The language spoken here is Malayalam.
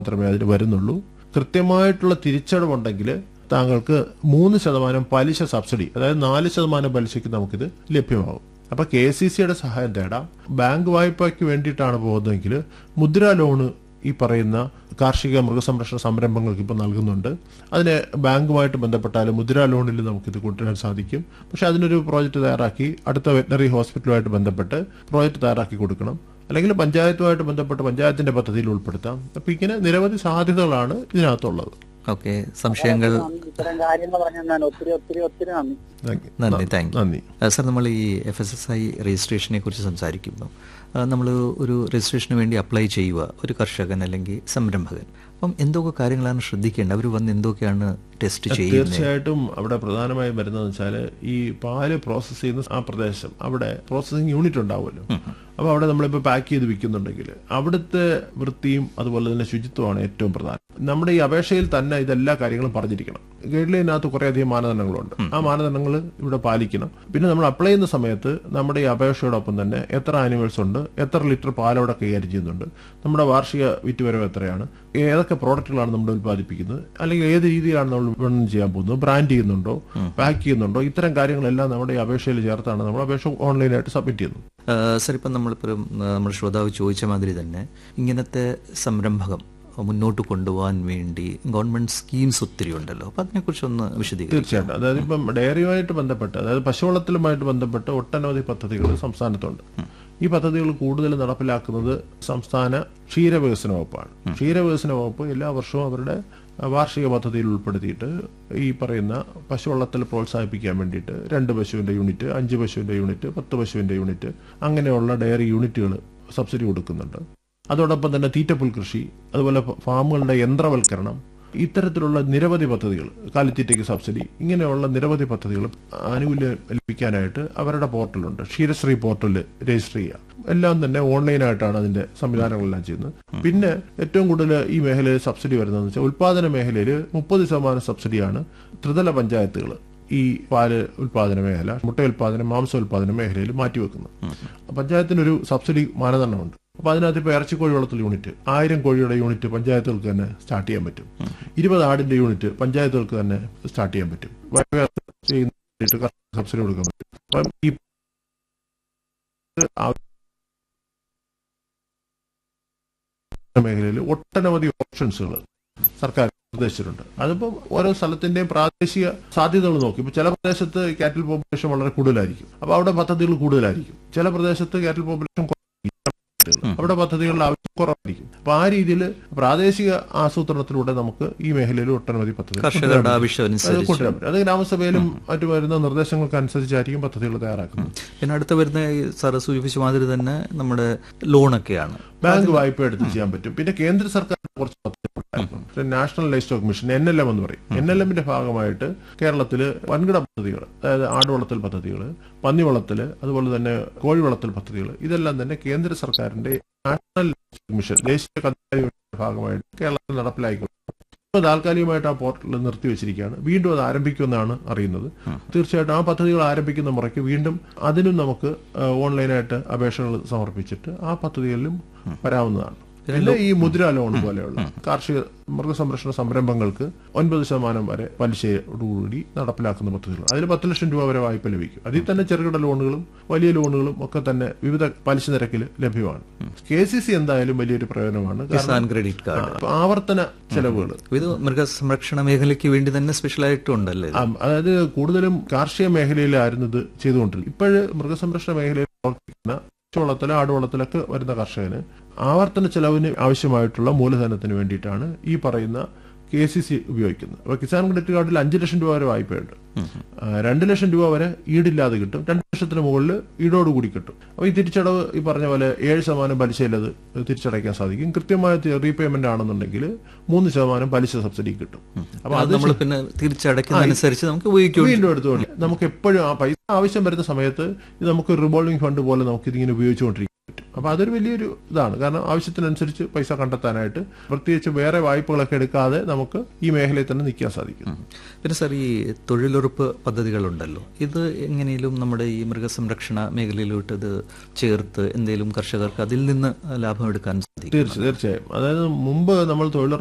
മാത്രമേ അതിന് വരുന്നുള്ളൂ കൃത്യമായിട്ടുള്ള തിരിച്ചടവുണ്ടെങ്കിൽ താങ്കൾക്ക് മൂന്ന് ശതമാനം പലിശ സബ്സിഡി അതായത് നാല് ശതമാനം പലിശയ്ക്ക് നമുക്കിത് ലഭ്യമാകും അപ്പൊ കെ സി സിയുടെ സഹായം തേടാം ബാങ്ക് വായ്പയ്ക്ക് വേണ്ടിയിട്ടാണ് പോകുന്നതെങ്കിൽ മുദ്രാ ലോണ് ഈ പറയുന്ന കാർഷിക മൃഗസംരക്ഷണ സംരംഭങ്ങൾക്ക് ഇപ്പോൾ നൽകുന്നുണ്ട് അതിന് ബാങ്കുമായിട്ട് ബന്ധപ്പെട്ടാലും മുദ്രാ ലോണിൽ നമുക്കിത് കൊണ്ടുവരാൻ സാധിക്കും പക്ഷെ അതിനൊരു പ്രോജക്റ്റ് തയ്യാറാക്കി അടുത്ത വെറ്റനറി ഹോസ്പിറ്റലുമായിട്ട് ബന്ധപ്പെട്ട് പ്രോജക്റ്റ് തയ്യാറാക്കി കൊടുക്കണം അല്ലെങ്കിൽ പഞ്ചായത്തുമായിട്ട് ബന്ധപ്പെട്ട് പഞ്ചായത്തിന്റെ പദ്ധതിയിൽ ഉൾപ്പെടുത്താം അപ്പൊ ഇങ്ങനെ നിരവധി സാധ്യതകളാണ് ഇതിനകത്തുള്ളത് ഓക്കെ സംശയങ്ങൾ ഇത്തരം കാര്യങ്ങൾ പറഞ്ഞു ഞാൻ ഒത്തിരി ഒത്തിരി ഒത്തിരി നന്ദി Thank you. നന്ദി താങ്ക് യു നന്ദി സർ നമ്മൾ ഈ എഫ് എസ് എസ് ഐ രജിസ്ട്രേഷനെ കുറിച്ച് സംസാരിക്കുമ്പോൾ നമ്മൾ ഒരു രജിസ്ട്രേഷന് വേണ്ടി അപ്ലൈ ചെയ്യുക ഒരു കർഷകൻ അല്ലെങ്കിൽ സംരംഭകൻ അപ്പം എന്തൊക്കെ കാര്യങ്ങളാണ് ശ്രദ്ധിക്കേണ്ടത് അവർ വന്ന് എന്തൊക്കെയാണ് ടെസ്റ്റ് ചെയ്യുന്നത് തീർച്ചയായിട്ടും അവിടെ പ്രധാനമായും വരുന്നതെന്ന് വെച്ചാൽ ഈ പാല് പ്രോസസ്സ് ചെയ്യുന്ന ആ പ്രദേശം അവിടെ പ്രോസസ്സിംഗ് യൂണിറ്റ് ഉണ്ടാവുമല്ലോ അപ്പൊ അവിടെ നമ്മളിപ്പോൾ പാക്ക് ചെയ്ത് വിൽക്കുന്നുണ്ടെങ്കിൽ അവിടുത്തെ വൃത്തിയും അതുപോലെ തന്നെ ശുചിത്വമാണ് ഏറ്റവും പ്രധാനം നമ്മുടെ ഈ അപേക്ഷയിൽ തന്നെ ഇതെല്ലാ കാര്യങ്ങളും പറഞ്ഞിരിക്കണം ഗൈഡ് ലൈനകത്ത് കുറേയധികം മാനദണ്ഡങ്ങളുണ്ട് ആ മാനദണ്ഡങ്ങൾ ഇവിടെ പാലിക്കണം പിന്നെ നമ്മൾ അപ്ലൈ ചെയ്യുന്ന സമയത്ത് നമ്മുടെ ഈ അപേക്ഷയോടൊപ്പം തന്നെ എത്ര ആനിമൽസ് ഉണ്ട് എത്ര ലിറ്റർ പാൽ അവിടെ കൈകാര്യം ചെയ്യുന്നുണ്ട് നമ്മുടെ വാർഷിക വിറ്റുവരവ് എത്രയാണ് ഏതൊക്കെ പ്രോഡക്റ്റുകളാണ് നമ്മൾ ഉൽപ്പാദിപ്പിക്കുന്നത് അല്ലെങ്കിൽ ഏത് രീതിയിലാണ് നമ്മൾ വിപണനം ചെയ്യാൻ പോകുന്നത് ബ്രാൻഡ് ചെയ്യുന്നുണ്ടോ പാക്ക് ചെയ്യുന്നുണ്ടോ ഇത്തരം കാര്യങ്ങളെല്ലാം നമ്മുടെ ഈ അപേക്ഷയിൽ ചേർത്താണ് നമ്മൾ അപേക്ഷ ഓൺലൈനായിട്ട് സബ്മിറ്റ് ചെയ്യുന്നത് സർ ഇപ്പം നമ്മളിപ്പോൾ നമ്മുടെ ശ്രോതാവ് ചോദിച്ച മാതിരി തന്നെ ഇങ്ങനത്തെ സംരംഭകം മുന്നോട്ട് കൊണ്ടുപോകാൻ വേണ്ടി ഗവൺമെന്റ് സ്കീംസ് ഒത്തിരി ഉണ്ടല്ലോ അപ്പം അതിനെക്കുറിച്ച് ഒന്ന് വിശദീകരിക്കും തീർച്ചയായിട്ടും അതായത് ഇപ്പം ഡയറിയുമായിട്ട് ബന്ധപ്പെട്ട് അതായത് പശുവളത്തിലുമായിട്ട് ബന്ധപ്പെട്ട് ഒട്ടനവധി പദ്ധതികൾ സംസ്ഥാനത്തുണ്ട് ഈ പദ്ധതികൾ കൂടുതൽ നടപ്പിലാക്കുന്നത് സംസ്ഥാന ക്ഷീരവികസന വകുപ്പാണ് ക്ഷീരവികസന വകുപ്പ് എല്ലാ വർഷവും അവരുടെ വാർഷിക പദ്ധതിയിൽ ഉൾപ്പെടുത്തിയിട്ട് ഈ പറയുന്ന പശുവളത്തിൽ പ്രോത്സാഹിപ്പിക്കാൻ വേണ്ടിയിട്ട് രണ്ട് പശുവിന്റെ യൂണിറ്റ് അഞ്ച് പശുവിന്റെ യൂണിറ്റ് പത്ത് പശുവിന്റെ യൂണിറ്റ് അങ്ങനെയുള്ള ഡയറി യൂണിറ്റുകൾ സബ്സിഡി കൊടുക്കുന്നുണ്ട് അതോടൊപ്പം തന്നെ തീറ്റപ്പുൽ കൃഷി അതുപോലെ ഫാമുകളുടെ യന്ത്രവൽക്കരണം ഇത്തരത്തിലുള്ള നിരവധി പദ്ധതികൾ കാലിത്തീറ്റയ്ക്ക് സബ്സിഡി ഇങ്ങനെയുള്ള നിരവധി പദ്ധതികൾ ആനുകൂല്യം ലഭിക്കാനായിട്ട് അവരുടെ പോർട്ടലുണ്ട് ക്ഷീരശ്രീ പോർട്ടൽ രജിസ്റ്റർ ചെയ്യുക എല്ലാം തന്നെ ഓൺലൈനായിട്ടാണ് അതിന്റെ സംവിധാനങ്ങളെല്ലാം ചെയ്യുന്നത് പിന്നെ ഏറ്റവും കൂടുതൽ ഈ മേഖലയിൽ സബ്സിഡി വരുന്നതെന്ന് വെച്ചാൽ ഉൽപാദന മേഖലയിൽ മുപ്പത് ശതമാനം സബ്സിഡിയാണ് ത്രിതല പഞ്ചായത്തുകൾ ഈ പാല് ഉൽപാദന മേഖല മുട്ട ഉൽപാദനം മാംസ ഉൽപാദന മേഖലയിൽ മാറ്റിവെക്കുന്നത് പഞ്ചായത്തിനൊരു സബ്സിഡി മാനദണ്ഡമുണ്ട് അപ്പൊ അതിനകത്ത് ഇപ്പൊ ഇറച്ചി കോഴി വളർത്തൽ യൂണിറ്റ് ആയിരം കോഴിയുടെ യൂണിറ്റ് പഞ്ചായത്തുകൾക്ക് തന്നെ സ്റ്റാർട്ട് ചെയ്യാൻ പറ്റും ഇരുപത് ആടിന്റെ യൂണിറ്റ് പഞ്ചായത്തുകൾക്ക് തന്നെ സ്റ്റാർട്ട് ചെയ്യാൻ പറ്റും വയറുവേദന ചെയ്യുന്ന സബ്സിഡി കൊടുക്കാൻ പറ്റും അപ്പം ഈ മേഖലയിൽ ഒട്ടനവധി ഓപ്ഷൻസുകൾ സർക്കാർ നിർദ്ദേശിച്ചിട്ടുണ്ട് അതിപ്പം ഓരോ സ്ഥലത്തിന്റെയും പ്രാദേശിക സാധ്യതകൾ നോക്കി ഇപ്പൊ ചില പ്രദേശത്ത് കാറ്റൽ പോപ്പുലേഷൻ വളരെ കൂടുതലായിരിക്കും അപ്പൊ അവിടെ പദ്ധതികൾ കൂടുതലായിരിക്കും ചില പ്രദേശത്ത് കാറ്റൽ പോപ്പുലേഷൻ അവിടെ പദ്ധതികളുടെ ആവശ്യം കുറവായിരിക്കും അപ്പൊ ആ രീതിയിൽ പ്രാദേശിക ആസൂത്രണത്തിലൂടെ നമുക്ക് ഈ മേഖലയിൽ ഒട്ടനവധി പദ്ധതികൾ കർഷകരുടെ ആവശ്യം അത് അനുസരിച്ച് കൊണ്ടുവരാൻ പറ്റും അത് ഗ്രാമസഭയിലും മറ്റു വരുന്ന നിർദ്ദേശങ്ങൾക്ക് അനുസരിച്ചായിരിക്കും പദ്ധതികൾ തയ്യാറാക്കുന്നത് പിന്നെ അടുത്ത വരുന്ന ഈ സാറ് സൂചിപ്പിച്ച മാതിരി തന്നെ നമ്മുടെ ലോണൊക്കെയാണ് ബാങ്ക് വായ്പ എടുത്ത് ചെയ്യാൻ പറ്റും പിന്നെ കേന്ദ്ര സർക്കാർ കുറച്ച് പദ്ധതികളുണ്ടായിരുന്നു national life stock mission N L M എന്ന് പറയും എൻ എൽ എമ്മിന്റെ ഭാഗമായിട്ട് കേരളത്തിൽ വൻകിട പദ്ധതികൾ അതായത് ആടുവളത്തൽ പദ്ധതികൾ പന്നി വളത്തൽ അതുപോലെ തന്നെ കോഴി വളത്തൽ പദ്ധതികൾ ഇതെല്ലാം തന്നെ കേന്ദ്ര സർക്കാരിന്റെ നാഷണൽ ലൈഫ് സ്റ്റോക്ക് മിഷൻ ദേശീയ കന്നുകാലി മിഷന്റെ ഭാഗമായിട്ട് കേരളത്തിൽ നടപ്പിലായിക്കൊണ്ട് ഇപ്പോൾ താൽക്കാലികമായിട്ട് ആ പോർട്ടൽ നിർത്തിവെച്ചിരിക്കുകയാണ് വീണ്ടും അത് ആരംഭിക്കുമെന്നാണ് അറിയുന്നത് തീർച്ചയായിട്ടും ആ പദ്ധതികൾ ആരംഭിക്കുന്ന മുറയ്ക്ക് വീണ്ടും അതിനും നമുക്ക് ആ, ഓൺലൈനായിട്ട് അപേക്ഷകൾ സമർപ്പിച്ചിട്ട് ആ പദ്ധതികളിലും വരാവുന്നതാണ് പിന്നെ ഈ മുദ്ര ലോൺ പോലെയുള്ള കാർഷിക മൃഗസംരക്ഷണ സംരംഭങ്ങൾക്ക് ഒൻപത് ശതമാനം വരെ പലിശയോടുകൂടി നടപ്പിലാക്കുന്ന പദ്ധതികൾ അതിൽ പത്ത് ലക്ഷം രൂപ വരെ വായ്പ ലഭിക്കും അതിൽ തന്നെ ചെറുകിട ലോണുകളും വലിയ ലോണുകളും ഒക്കെ തന്നെ വിവിധ പലിശ നിരക്കിൽ ലഭ്യമാണ് കെ സി സി എന്തായാലും വലിയൊരു പ്രയോജനമാണ് കാരണം കിസാൻ ക്രെഡിറ്റ് കാർഡ് ആ, ആവർത്തന ചെലവുകൾ ഇത് മൃഗസംരക്ഷണ മേഖലയ്ക്ക് വേണ്ടി തന്നെ സ്പെഷ്യലായിട്ടുണ്ടല്ലേ ഇത്? ആ, അതായത് കൂടുതലും കാർഷിക മേഖലയിലായിരുന്നു ഇത് ചെയ്തുകൊണ്ടിരുന്നത് ഇപ്പോഴ് മൃഗസംരക്ഷണ മേഖലയിൽ പ്രവർത്തിക്കുന്ന വളത്തിലോ ആടുവളത്തിലൊക്കെ വരുന്ന കർഷകന് ആവർത്തന ചെലവിന് ആവശ്യമായിട്ടുള്ള മൂലധനത്തിന് വേണ്ടിയിട്ടാണ് ഈ പറയുന്ന കെ സി സി ഉപയോഗിക്കുന്നത് അപ്പൊ കിസാൻ ക്രെഡിറ്റ് കാർഡിൽ അഞ്ച് ലക്ഷം രൂപ വരെ വായ്പയുണ്ട് ആ, രണ്ട് ലക്ഷം രൂപ വരെ ഈടില്ലാതെ കിട്ടും രണ്ട് ലക്ഷത്തിന് മുകളിൽ ഈടോടുകൂടി കിട്ടും അപ്പൊ ഈ തിരിച്ചടവ് ഈ പറഞ്ഞ പോലെ ഏഴ് ശതമാനം പലിശയിൽ അത് തിരിച്ചടയ്ക്കാൻ സാധിക്കും കൃത്യമായ റീപേയ്മെന്റ് ആണെന്നുണ്ടെങ്കിൽ മൂന്ന് ശതമാനം പലിശ സബ്സിഡി കിട്ടും അപ്പൊ അത് അത് നമ്മൾ പിന്നെ തിരിച്ചടയ്ക്കുന്നതനുസരിച്ച് നമുക്ക് ഉപയോഗിക്കും വീണ്ടും എടുത്തുകൊണ്ട് നമുക്ക് എപ്പോഴും ആ പൈസ ആവശ്യം വരുന്ന സമയത്ത് ഇത് നമുക്ക് റിവോൾവിംഗ് ഫണ്ട് പോലെ നമുക്ക് ഇതിങ്ങനെ ഉപയോഗിച്ചുകൊണ്ടിരിക്കും പറ്റും അപ്പൊ അതൊരു വലിയൊരു ഇതാണ് കാരണം ആവശ്യത്തിനനുസരിച്ച് പൈസ കണ്ടെത്താനായിട്ട് പ്രത്യേകിച്ച് വേറെ വായ്പകളൊക്കെ എടുക്കാതെ നമുക്ക് ഈ മേഖലയിൽ തന്നെ നിൽക്കാൻ സാധിക്കും ഉം. പിന്നെ സാർ ഈ തൊഴിലുറപ്പ് പദ്ധതികളുണ്ടല്ലോ ഇത് എങ്ങനെയും നമ്മുടെ ഈ മൃഗസംരക്ഷണ മേഖലയിലോട്ട് ഇത് ചേർത്ത് എന്തെങ്കിലും കർഷകർക്ക് അതിൽ നിന്ന് ലാഭം എടുക്കാൻ സാധിക്കും തീർച്ചയായും തീർച്ചയായും അതായത് മുമ്പ് നമ്മൾ തൊഴിലുറപ്പ്